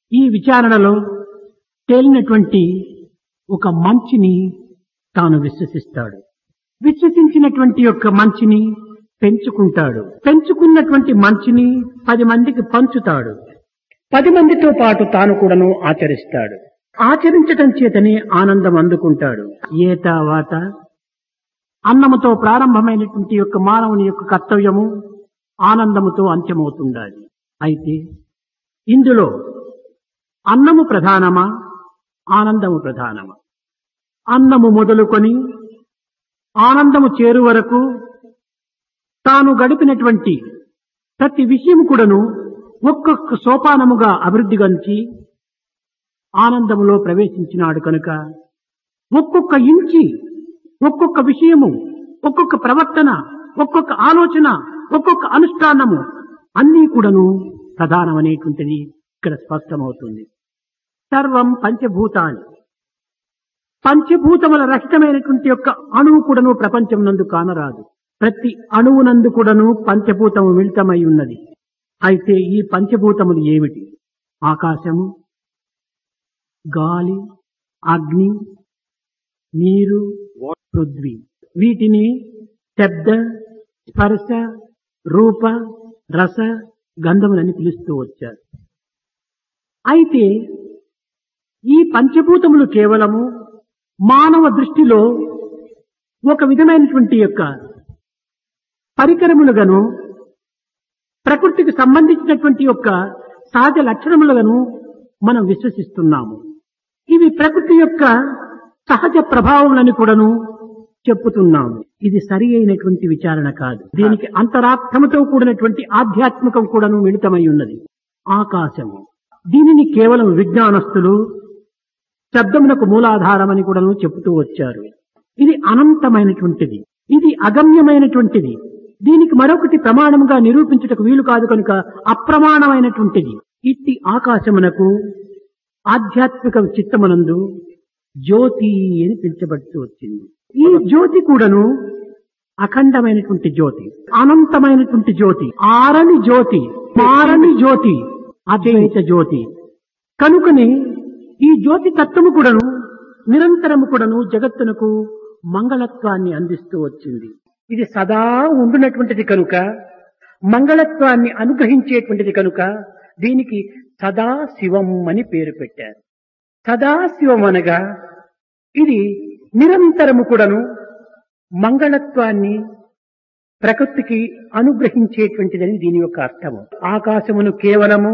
ఈ విచారణలో తేలినటువంటి ఒక మంచిని తాను విశ్వసిస్తాడు విశ్వసించినటువంటి యొక్క మంచిని పెంచుకుంటాడు పెంచుకున్నటువంటి మంచిని పది మందికి పంచుతాడు పది మందితో పాటు తాను కూడాను ఆచరిస్తాడు ఆచరించటం చేతనే ఆనందం అందుకుంటాడు ఏత వాత అన్నముతో ప్రారంభమైనటువంటి యొక్క మానవుని యొక్క కర్తవ్యము ఆనందముతో అంత్యమవుతుండాలి అయితే ఇందులో అన్నము ప్రధానమా ఆనందము ప్రధానమా అన్నము మొదలుకొని ఆనందము చేరు వరకు తాను గడిపినటువంటి ప్రతి విషయం కూడాను ఒక్కొక్క సోపానముగా అభివృద్ధి గంచి ఆనందములో ప్రవేశించినాడు కనుక ఒక్కొక్క ఇంచి ఒక్కొక్క విషయము ఒక్కొక్క ప్రవర్తన ఒక్కొక్క ఆలోచన ఒక్కొక్క అనుష్ఠానము అన్నీ కూడాను ప్రధానమనేటువంటిది ఇక్కడ స్పష్టమవుతుంది సర్వం పంచభూతాన్ని పంచభూతముల రహితమైనటువంటి యొక్క అణువు కూడాను ప్రపంచం నందు కానరాదు ప్రతి అణువునందు కూడాను పంచభూతము మిళితమై ఉన్నది అయితే ఈ పంచభూతములు ఏమిటి ఆకాశము గాలి అగ్ని నీరు పృథ్వీ వీటిని శబ్ద స్పర్శ రూప రస గంధములని పిలుస్తూ వచ్చారు అయితే ఈ పంచభూతములు కేవలము మానవ దృష్టిలో ఒక విధమైనటువంటి యొక్క పరికరములుగాను ప్రకృతికి సంబంధించినటువంటి యొక్క సహజ లక్షణములుగాను మనం విశ్వసిస్తున్నాము ఇవి ప్రకృతి యొక్క సహజ ప్రభావములని కూడాను చెప్పుతున్నాము ఇది సరి అయినటువంటి విచారణ కాదు దీనికి అంతరార్థముతో కూడినటువంటి ఆధ్యాత్మికం కూడాను మిళితమై ఉన్నది ఆకాశము దీనిని కేవలం విజ్ఞానస్తులు శబ్దమునకు మూలాధారమని కూడాను చెబుతూ వచ్చారు ఇది అనంతమైనటువంటిది ఇది అగమ్యమైనటువంటిది దీనికి మరొకటి ప్రమాణముగా నిరూపించుటకు వీలు కాదు కనుక అప్రమాణమైనటువంటిది ఇట్టి ఆకాశమునకు ఆధ్యాత్మిక చిత్తమునందు జ్యోతి అని పిలిచబడుతూ వచ్చింది ఈ జ్యోతి కూడాను అఖండమైనటువంటి జ్యోతి అనంతమైనటువంటి జ్యోతి ఆరని జ్యోతి మారని జ్యోతి అద్వైత జ్యోతి కనుకనే ఈ జ్యోతి తత్వము కూడాను నిరంతరము కూడాను జగత్తునకు మంగళత్వాన్ని అందిస్తూ వచ్చింది ఇది సదా ఉండునటువంటిది కనుక మంగళత్వాన్ని అనుగ్రహించేటువంటిది కనుక దీనికి సదా శివం అని పేరు పెట్టారు సదాశివం అనగా ఇది నిరంతరము కూడాను మంగళత్వాన్ని ప్రకృతికి అనుగ్రహించేటువంటిదని దీని యొక్క అర్థము ఆకాశమును కేవలము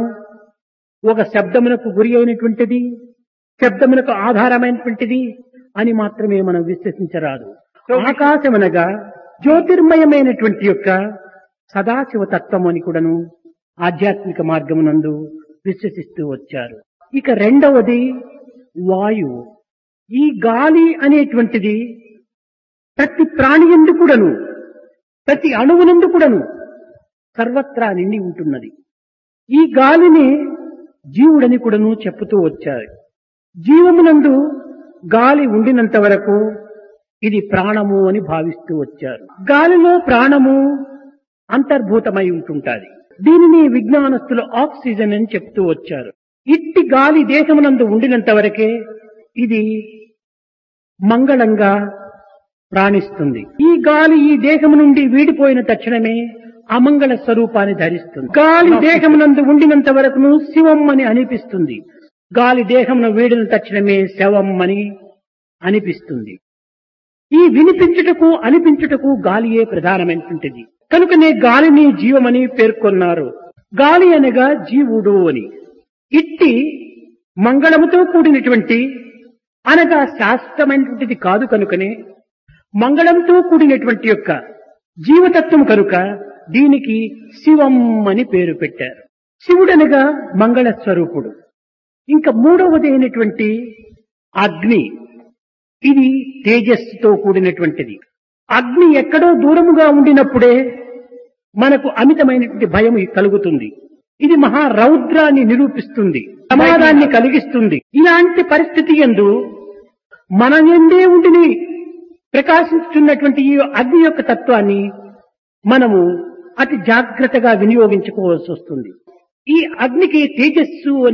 ఒక శబ్దమునకు గురి అయినటువంటిది శబ్దమునకు ఆధారమైనటువంటిది అని మాత్రమే మనం విశ్వసించరాదు ఆకాశమనగా జ్యోతిర్మయమైనటువంటి యొక్క సదాశివ తత్వం అని కూడాను ఆధ్యాత్మిక మార్గమునందు విశ్వసిస్తూ వచ్చారు ఇక రెండవది వాయువు ఈ గాలి అనేటువంటిది ప్రతి ప్రాణి ఎందు కూడాను ప్రతి అణువునందు కూడాను సర్వత్రా నిండి ఉంటున్నది ఈ గాలిని జీవుడని కూడాను చెప్పుతూ వచ్చారు జీవమునందు గాలి ఉండినంత వరకు ఇది ప్రాణము అని భావిస్తూ వచ్చారు గాలిలో ప్రాణము అంతర్భూతమై ఉంటుంటాది దీనిని విజ్ఞానస్తులు ఆక్సిజన్ అని చెప్తూ వచ్చారు ఇట్టి గాలి దేశమునందు ఉండినంత వరకే ఇది మంగళంగా ప్రాణిస్తుంది ఈ గాలి ఈ దేహము నుండి వీడిపోయిన తక్షణమే అమంగళ స్వరూపాన్ని ధరిస్తుంది గాలి దేహమునందు ఉండినంత వరకును శివం అని అనిపిస్తుంది గాలి దేహమును వీడిన తక్షణమే శవం అని అనిపిస్తుంది ఈ వినిపించుటకు అనిపించుటకు గాలియే ప్రధానమైనటువంటిది కనుకనే గాలిని జీవమని పేర్కొన్నారు గాలి అనగా జీవుడు అని ఇట్టి మంగళముతో కూడినటువంటి అనగా శాశ్వతమైనటువంటిది కాదు కనుకనే మంగళంతో కూడినటువంటి యొక్క జీవతత్వం కనుక దీనికి శివం అని పేరు పెట్టారు శివుడనగా మంగళ స్వరూపుడు ఇంకా మూడవది అయినటువంటి అగ్ని ఇది తేజస్సుతో కూడినటువంటిది అగ్ని ఎక్కడో దూరముగా ఉండినప్పుడే మనకు అమితమైనటువంటి భయం కలుగుతుంది ఇది మహా రౌద్రాన్ని నిరూపిస్తుంది ప్రమాదాన్ని కలిగిస్తుంది ఇలాంటి పరిస్థితి ఎందు మన ఎందే ఉండిని ప్రకాశించుతున్నటువంటి ఈ అగ్ని యొక్క తత్వాన్ని మనము అతి జాగ్రత్తగా వినియోగించుకోవాల్సి వస్తుంది ఈ అగ్నికి తేజస్సు